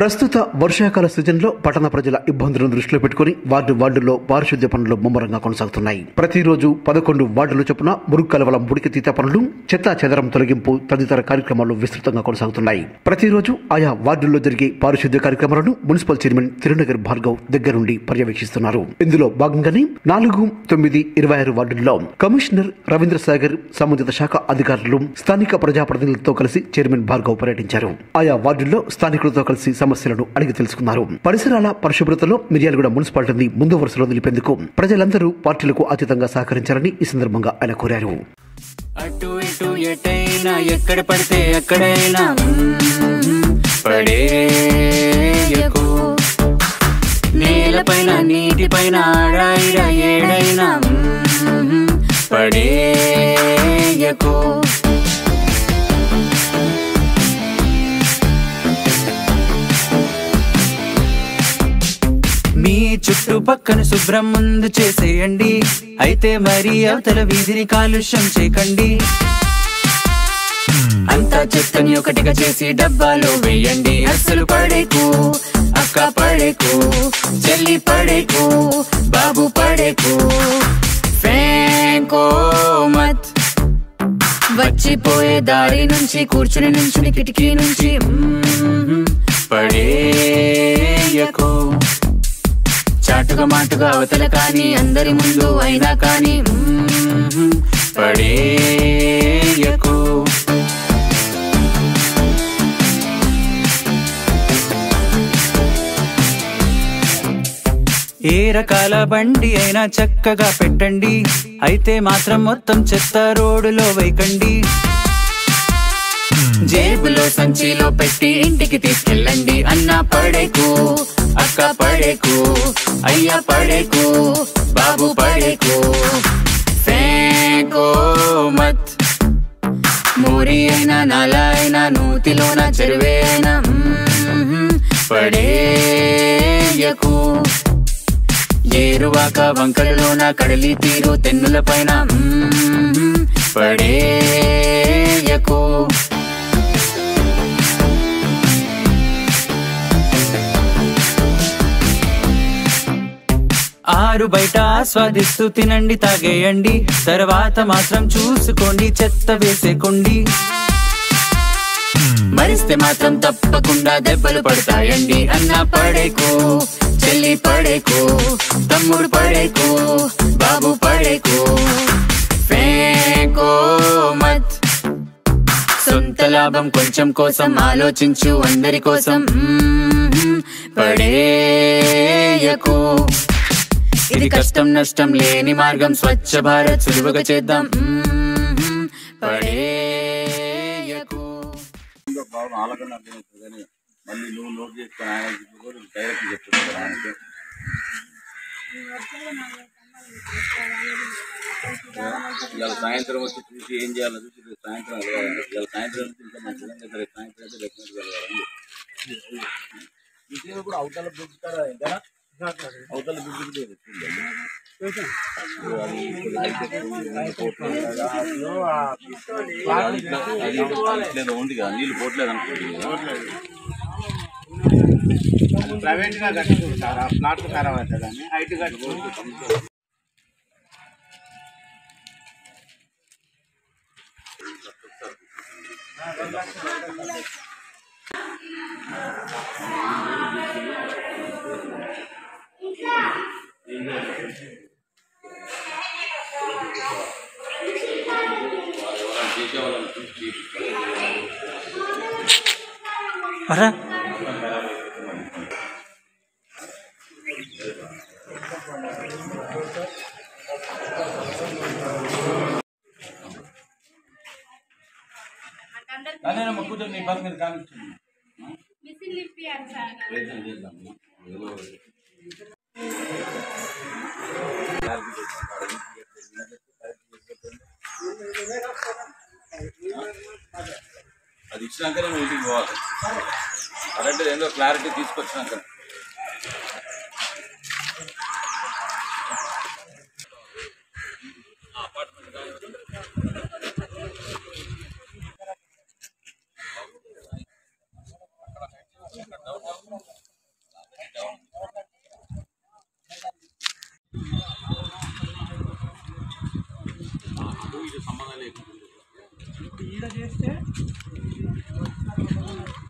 ప్రస్తుత వర్షాకాల సీజన్లో పట్టణ ప్రజల ఇబ్బందులను దృష్టిలో పెట్టుకుని వార్డు వార్డుల్లో పారిశుద్ధ్య పనులు ముమ్మరంగా కొనసాగుతున్నాయి ప్రతిరోజు పదకొండు వార్డుల చొప్పున మురుగు కలవల ముడికితీత పనులు చెత్తా చెదరం తొలగింపు తదితర కార్యక్రమాలు విస్తృతంగా కొనసాగుతున్నాయి ప్రతిరోజు ఆయా వార్డుల్లో జరిగే పారిశుద్ధ్య కార్యక్రమాలను మున్సిపల్ చైర్మన్ తిరునగర్ భార్గవ్ దగ్గరుండి పర్యవేక్షిస్తున్నారు ఇందులో భాగంగానే నాలుగు తొమ్మిది ఇరవై ఆరు వార్డుల్లో కమిషనర్ రవీంద్ర సాగర్ సంబంధిత శాఖ అధికారులు స్థానిక ప్రజాప్రతినిధులతో కలిసి చైర్మన్ భార్గవ్ పర్యటించారు ఆయా వార్డుల్లో స్థానికులతో కలిసి సమస్యలను అడిగి తెలుసుకున్నారు పరిసరాల పరిశుభ్రతలో మిర్యాలగూడ మున్సిపాలిటీని ముందు వరుసలో నిలిపేందుకు ప్రజలందరూ పార్టీలకు అతీతంగా సహకరించాలని ఈ సందర్భంగా ఆయన కోరారు అటు ఇటు ఎటైనా ఎక్కడ పడితే ఎక్కడైనా మ్మ్, పడేయకు నేలపైన నీటిపైన ఆడాయిడ ఏడైనా మ్మ్, పడేయకు మీ చుట్టుపక్కన శుభ్రం ముందు చేసేయండి అయితే మరి అవతల వీధిని కాలుష్యం చేయకండి అంతా చెత్తని ఒకటిగా చేసి డబ్బాలో వేయండి అస్సలు పడేకు అక్క పడేకు చెల్లి పడేకు బాబు పడేకు ఫేంకో మత్ వచ్చిపోయే దారి నుంచి కూర్చుని నుంచి కిటికీ నుంచి మ్మ్, పడేయకు చాటుగా మాటుగా అవతల కానీ అందరి ముందు అయినా కానీ మ్మ్, పడేయకు ఏ రకాల బండి అయినా చక్కగా పెట్టండి అయితే మాత్రం మొత్తం చెత్త రోడ్డులో వేయకండి జేబులో సంచిలో పెట్టి ఇంటికి తీసుకెళ్ళండి అన్న పడేకు అక్క పడేకు అయ్య పడేకు బాబు పడేకు ఫేంకో మత్ మూరి అయినా నాల అయినా నూతిలోన చెరువే అయినా మ్మ్, పడేయకు ఏరువాక వంకలలోన కడలి తీరు తెన్నుల పైన మ్మ్, పడేయకు ఆరు బయట ఆస్వాదిస్తూ తినండి తాగేయండి తర్వాత మాత్రం చూసుకోండి చెత్త వేసేకోండి మరిస్తే మాత్రం తప్పకుండా దెబ్బలు పడతాయండి అన్న పడేకు చెల్లి పడేకు తమ్ముడు పడేకు బాబు పడేకు ఫేంకో మత్ సొంత లాభం కొంచెం కోసం ఆలోచించు అందరి కోసం మ్మ్, పడేయకు ఇది కష్టం నష్టం లేని మార్గం స్వచ్ఛ భారత్ సులువుగా చేద్దాం మ్మ్, పడేయకు ఇంకో ప్రాబ్లం వాళ్ళకన్నా అర్థమవుతుంది కానీ మళ్ళీ నువ్వు నోట్ చేసుకొని ఆయన కూడా డైరెక్ట్ చెప్తున్నాడు ఆయనకి ఇవాళ సాయంత్రం వచ్చి చూసి ఏం చేయాలో చూసి రేపు సాయంత్రం వెళ్ళాలి ఇవాళ సాయంత్రం నుంచి ఇంకా మంచిగా ఇంకా రేపు సాయంత్రం అయితే డెఫినెట్గా వెళ్ళాలి ఇది కూడా అవతల బ్రిడ్జ్ కదా ఇంకా అవతల బ్రిడ్జ్ ఉంది కదా నీళ్ళు పోట్లేదు అనుకుంటుంది ప్రైవేట్ గా కట్టుకుంటారు ఆ ప్లాట్ ఖరాబ్ అవుతుంది అని హైట్ కట్టుకుంటారు చేసేవాళ్ళని చూసి అరా అదేనమ్మా కూర్చొని నీ పని మీద కానిస్తుంది మిషన్ లిప్పియాలి సార్ ప్రయత్నం చేద్దాం ఏదో ఒకటి. అది ఇచ్చినాకనే నువ్వు ఇంటికి పోవాలి కరెక్ట్ ఏందో క్లారిటీ తీసుకొచ్చినాక ఇది సంబంధం లేకుండా ఈడ చేస్తే